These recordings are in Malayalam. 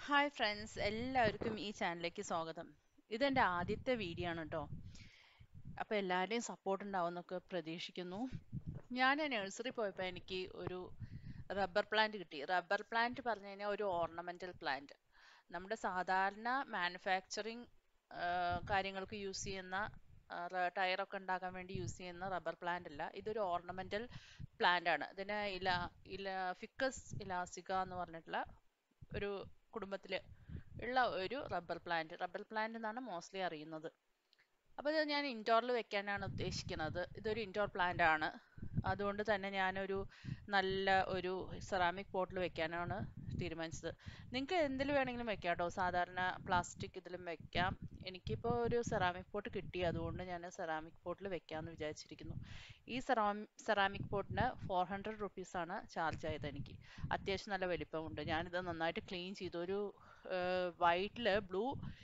ഹായ് ഫ്രണ്ട്സ് എല്ലാവർക്കും ഈ ചാനലിലേക്ക് സ്വാഗതം ഇതെൻ്റെ ആദ്യത്തെ വീഡിയോ ആണ് കേട്ടോ അപ്പോൾ എല്ലാവരുടെയും സപ്പോർട്ട് ഉണ്ടാവുമെന്നൊക്കെ പ്രതീക്ഷിക്കുന്നു ഞാൻ നഴ്സറി പോയപ്പോൾ എനിക്ക് ഒരു റബ്ബർ പ്ലാന്റ് കിട്ടി റബ്ബർ പ്ലാന്റ് പറഞ്ഞു കഴിഞ്ഞാൽ ഒരു ഓർണമെൻ്റൽ പ്ലാന്റ് നമ്മുടെ സാധാരണ മാനുഫാക്ചറിങ് കാര്യങ്ങൾക്ക് യൂസ് ചെയ്യുന്ന ടയറൊക്കെ ഉണ്ടാക്കാൻ വേണ്ടി യൂസ് ചെയ്യുന്ന റബ്ബർ പ്ലാന്റ് അല്ല ഇതൊരു ഓർണമെൻ്റൽ പ്ലാന്റ് ആണ് ഇതിന് ഇല ഇല ഫിക്കസ് ഇലാസിക എന്ന് പറഞ്ഞിട്ടുള്ള ഒരു കുടുംബത്തിൽ ഉള്ള ഒരു റബ്ബർ പ്ലാന്റ് റബ്ബർ പ്ലാന്റ് എന്നാണ് മോസ്റ്റ്ലി അറിയുന്നത് അപ്പോൾ ഇത് ഞാൻ ഇൻഡോറിൽ വെക്കാനാണ് ഉദ്ദേശിക്കുന്നത് ഇതൊരു ഇൻഡോർ പ്ലാന്റ് ആണ് അതുകൊണ്ട് തന്നെ ഞാനൊരു നല്ല ഒരു സെറാമിക് പോട്ടിൽ വെക്കാനാണ് തീരുമാനിച്ചത് നിങ്ങൾക്ക് എന്തിൽ വേണമെങ്കിലും വെക്കാം കേട്ടോ സാധാരണ പ്ലാസ്റ്റിക് ഇതിലും വെക്കാം എനിക്കിപ്പോൾ ഒരു സെറാമിക് പോട്ട് കിട്ടി അതുകൊണ്ട് ഞാൻ സെറാമിക് പോട്ടിൽ വെക്കാമെന്ന് വിചാരിച്ചിരിക്കുന്നു ഈ സെറാമി സെറാമിക് പോട്ടിന് ഫോർ ഹൺഡ്രഡ് റുപ്പീസാണ് ചാർജ് ആയത് എനിക്ക് അത്യാവശ്യം നല്ല വലിപ്പമുണ്ട് ഞാനിത് നന്നായിട്ട് ക്ലീൻ ചെയ്തു ഒരു വൈറ്റിൽ ബ്ലൂ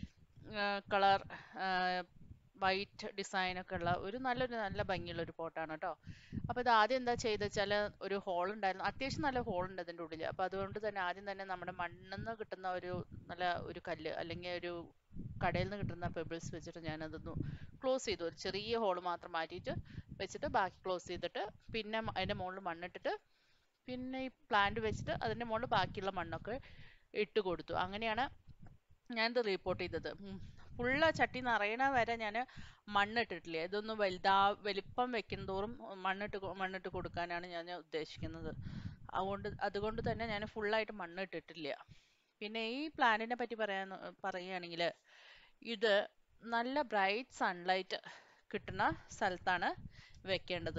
കളർ വൈറ്റ് ഡിസൈനൊക്കെ ഉള്ള ഒരു നല്ലൊരു നല്ല ഭംഗിയുള്ള ഒരു പോട്ടാണ് കേട്ടോ അപ്പോൾ ഇത് ആദ്യം എന്താ ചെയ്തെന്ന് വെച്ചാൽ ഒരു ഹോൾ ഉണ്ടായിരുന്നു അത്യാവശ്യം നല്ല ഹോൾ ഉണ്ട് അതിൻ്റെ ഉള്ളിൽ അപ്പോൾ അതുകൊണ്ട് തന്നെ ആദ്യം തന്നെ നമ്മുടെ മണ്ണിൽ നിന്ന് കിട്ടുന്ന ഒരു നല്ല ഒരു കല്ല് അല്ലെങ്കിൽ ഒരു കടയിൽ നിന്ന് കിട്ടുന്ന പെബിൾസ് വെച്ചിട്ട് ഞാനതൊന്ന് ക്ലോസ് ചെയ്തു ഒരു ചെറിയ ഹോൾ മാത്രം മാറ്റിയിട്ട് വെച്ചിട്ട് ബാക്കി ക്ലോസ് ചെയ്തിട്ട് പിന്നെ അതിൻ്റെ മുകളിൽ മണ്ണിട്ടിട്ട് പിന്നെ ഈ പ്ലാന്റ് വെച്ചിട്ട് അതിൻ്റെ മുകളിൽ ബാക്കിയുള്ള മണ്ണൊക്കെ ഇട്ട് കൊടുത്തു അങ്ങനെയാണ് ഞാനിത് റിപ്പോർട്ട് ചെയ്തത് ഫുള്ള് ചട്ടി നിറയണ വരെ ഞാൻ മണ്ണിട്ടിട്ടില്ല ഇതൊന്ന് വലുതാ വലിപ്പം വെക്കുന്തോറും മണ്ണിട്ട് മണ്ണിട്ട് കൊടുക്കാനാണ് ഞാൻ ഉദ്ദേശിക്കുന്നത് അതുകൊണ്ട് അതുകൊണ്ട് തന്നെ ഞാൻ ഫുള്ളായിട്ട് മണ്ണിട്ടിട്ടില്ല പിന്നെ ഈ പ്ലാന്റിനെ പറ്റി പറയാൻ പറയുകയാണെങ്കിൽ ഇത് നല്ല ബ്രൈറ്റ് സൺലൈറ്റ് കിട്ടുന്ന സ്ഥലത്താണ് വെക്കേണ്ടത്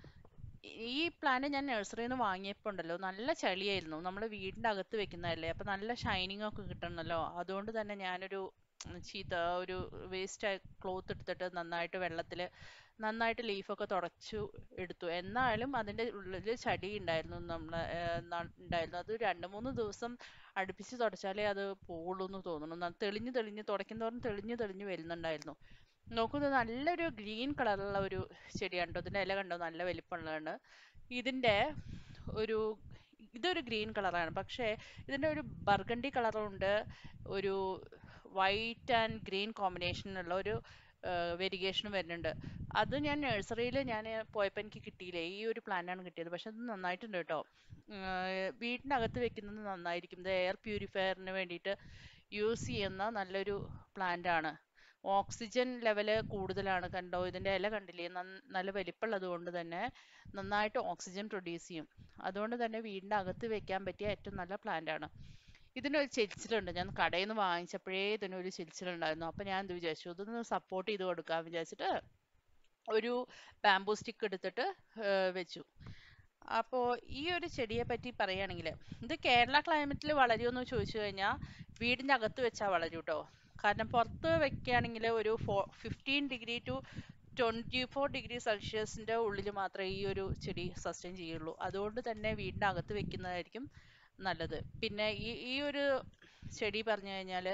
ഈ പ്ലാന്റ് ഞാൻ നഴ്സറിയിൽ നിന്ന് വാങ്ങിയപ്പോൾ ഉണ്ടല്ലോ നല്ല ചളിയായിരുന്നു നമ്മൾ വീടിൻ്റെ അകത്ത് വെക്കുന്നതല്ലേ അപ്പം നല്ല ഷൈനിങ് ഒക്കെ കിട്ടണമല്ലോ അതുകൊണ്ട് തന്നെ ഞാനൊരു ചീത്ത ഒരു വേസ്റ്റ് ക്ലോത്ത് എടുത്തിട്ട് നന്നായിട്ട് വെള്ളത്തിൽ നന്നായിട്ട് ലീഫൊക്കെ തുടച്ചു എടുത്തു എന്നാലും അതിൻ്റെ ഉള്ളിൽ ചടി ഉണ്ടായിരുന്നു നമ്മൾ ഉണ്ടായിരുന്നു അത് രണ്ട് മൂന്ന് ദിവസം അടുപ്പിച്ച് തുടച്ചാലേ അത് പോകുള്ളൂ എന്ന് തോന്നുന്നു തെളിഞ്ഞ് തെളിഞ്ഞ് തുടയ്ക്കുന്നതോറും തെളിഞ്ഞ് തെളിഞ്ഞ് വരുന്നുണ്ടായിരുന്നു നോക്കുന്നത് നല്ലൊരു ഗ്രീൻ കളറുള്ള ഒരു ചെടിയാണ് കേട്ടോ ഇതിൻ്റെ ഇല കണ്ടോ നല്ല വലിപ്പമുള്ളതാണ് ഇതിൻ്റെ ഒരു ഇതൊരു ഗ്രീൻ കളറാണ് പക്ഷേ ഇതിൻ്റെ ഒരു ബർഗണ്ടി കളറുണ്ട് ഒരു വൈറ്റ് ആൻഡ് ഗ്രീൻ കോമ്പിനേഷനുള്ള ഒരു വെരിഗേഷൻ വരുന്നുണ്ട് അത് ഞാൻ നഴ്സറിയിൽ ഞാൻ പോയപ്പോൾ എനിക്ക് കിട്ടിയില്ല ഈ ഒരു പ്ലാന്റാണ് കിട്ടിയത് പക്ഷെ അത് നന്നായിട്ടുണ്ട് കേട്ടോ വീടിൻ്റെ അകത്ത് വെക്കുന്നത് നന്നായിരിക്കും ഇത് എയർ പ്യൂരിഫയറിന് വേണ്ടിയിട്ട് യൂസ് ചെയ്യുന്ന നല്ലൊരു പ്ലാന്റ് ആണ് ഓക്സിജൻ ലെവല് കൂടുതലാണ് കണ്ടോ ഇതിൻ്റെ ഇല കണ്ടില്ലേ നല്ല വലിപ്പമുള്ളത് കൊണ്ട് തന്നെ നന്നായിട്ട് ഓക്സിജൻ പ്രൊഡ്യൂസ് ചെയ്യും അതുകൊണ്ട് തന്നെ വീടിൻ്റെ അകത്ത് വെക്കാൻ പറ്റിയ ഏറ്റവും നല്ല പ്ലാന്റ് ആണ് ഇതിനൊരു ചെരിച്ചിലുണ്ട് ഞാൻ കടയിൽ നിന്ന് വാങ്ങിച്ചപ്പോഴേ ഇതിനൊരു ചെരിച്ചിലുണ്ടായിരുന്നു അപ്പോൾ ഞാൻ എന്ത് വിചാരിച്ചു ഇതൊന്ന് സപ്പോർട്ട് ചെയ്ത് കൊടുക്കാൻ വിചാരിച്ചിട്ട് ഒരു ബാംബൂ സ്റ്റിക്ക് എടുത്തിട്ട് വെച്ചു അപ്പോൾ ഈ ഒരു ചെടിയെ പറ്റി പറയുകയാണെങ്കിൽ ഇത് കേരള ക്ലൈമറ്റിൽ വളരുമെന്ന് ചോദിച്ചു കഴിഞ്ഞാൽ വീടിൻ്റെ അകത്ത് വെച്ചാൽ വളരും കേട്ടോ കാരണം പുറത്ത് വെക്കുകയാണെങ്കിൽ ഒരു ഫോ fifteen degree to twenty four degree സെൽഷ്യസിൻ്റെ ഉള്ളിൽ മാത്രമേ ഈ ഒരു ചെടി സസ്റ്റെയിൻ ചെയ്യുള്ളൂ അതുകൊണ്ട് തന്നെ വീടിൻ്റെ അകത്ത് വെക്കുന്നതായിരിക്കും നല്ലത് പിന്നെ ഈ ഈ ഒരു ചെടി പറഞ്ഞു കഴിഞ്ഞാൽ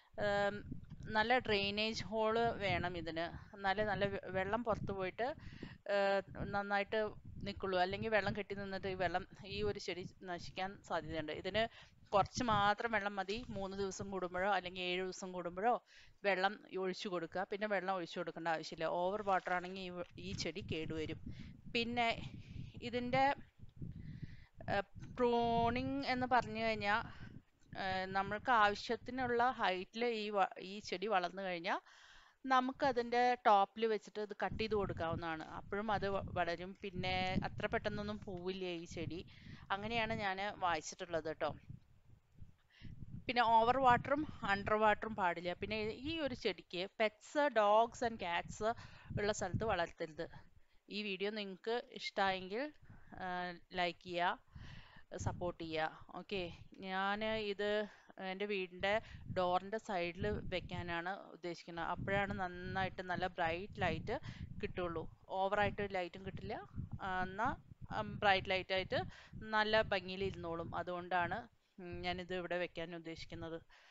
നല്ല ഡ്രെയിനേജ് ഹോള് വേണം ഇതിന് എന്നാലേ നല്ല വെള്ളം പുറത്ത് പോയിട്ട് നന്നായിട്ട് നിൽക്കുള്ളൂ അല്ലെങ്കിൽ വെള്ളം കെട്ടി നിന്നിട്ട് ഈ വെള്ളം ഈ ഒരു ചെടി നശിക്കാൻ സാധ്യതയുണ്ട് ഇതിന് കുറച്ച് മാത്രം വെള്ളം മതി മൂന്ന് ദിവസം കൂടുമ്പോഴോ അല്ലെങ്കിൽ ഏഴ് ദിവസം കൂടുമ്പോഴോ വെള്ളം ഒഴിച്ചു കൊടുക്കുക പിന്നെ വെള്ളം ഒഴിച്ചു കൊടുക്കേണ്ട ആവശ്യമില്ല ഓവർ വാട്ടർ ആണെങ്കിൽ ഈ ഈ ചെടി കേടുവരും പിന്നെ ഇതിൻ്റെ പ്രൂണിങ് എന്ന് പറഞ്ഞു കഴിഞ്ഞാൽ നമ്മൾക്ക് ആവശ്യത്തിനുള്ള ഹൈറ്റിൽ ഈ ഈ ചെടി വളർന്നു കഴിഞ്ഞാൽ നമുക്ക് അതിൻ്റെ ടോപ്പിൽ വെച്ചിട്ട് ഇത് കട്ട് ചെയ്ത് കൊടുക്കാവുന്നതാണ് അപ്പോഴും അത് വളരും പിന്നെ അത്ര പെട്ടെന്നൊന്നും പോവില്ല ഈ ചെടി അങ്ങനെയാണ് ഞാൻ വായിച്ചിട്ടുള്ളത് കേട്ടോ പിന്നെ ഓവർ വാട്ടറും അണ്ടർ വാട്ടറും പാടില്ല പിന്നെ ഈ ഒരു ചെടിക്ക് പെറ്റ്സ് ഡോഗ്സ് ആൻഡ് ക്യാറ്റ്സ് ഉള്ള സ്ഥലത്ത് വളർത്തരുത് ഈ വീഡിയോ നിങ്ങൾക്ക് ഇഷ്ടമായെങ്കിൽ ലൈക്ക് ചെയ്യുക സപ്പോർട്ട് ചെയ്യുക ഓക്കെ ഞാൻ ഇത് എൻ്റെ വീടിൻ്റെ ഡോറിൻ്റെ സൈഡിൽ വെക്കാനാണ് ഉദ്ദേശിക്കുന്നത് അപ്പോഴാണ് നന്നായിട്ട് നല്ല ബ്രൈറ്റ് ലൈറ്റ് കിട്ടുള്ളൂ ഓവറായിട്ട് ലൈറ്റും കിട്ടില്ല എന്നാൽ ബ്രൈറ്റ് ലൈറ്റായിട്ട് നല്ല ഭംഗിയിൽ ഇരുന്നോളും അതുകൊണ്ടാണ് ഞാനിത് ഇവിടെ വെക്കാൻ ഉദ്ദേശിക്കുന്നത്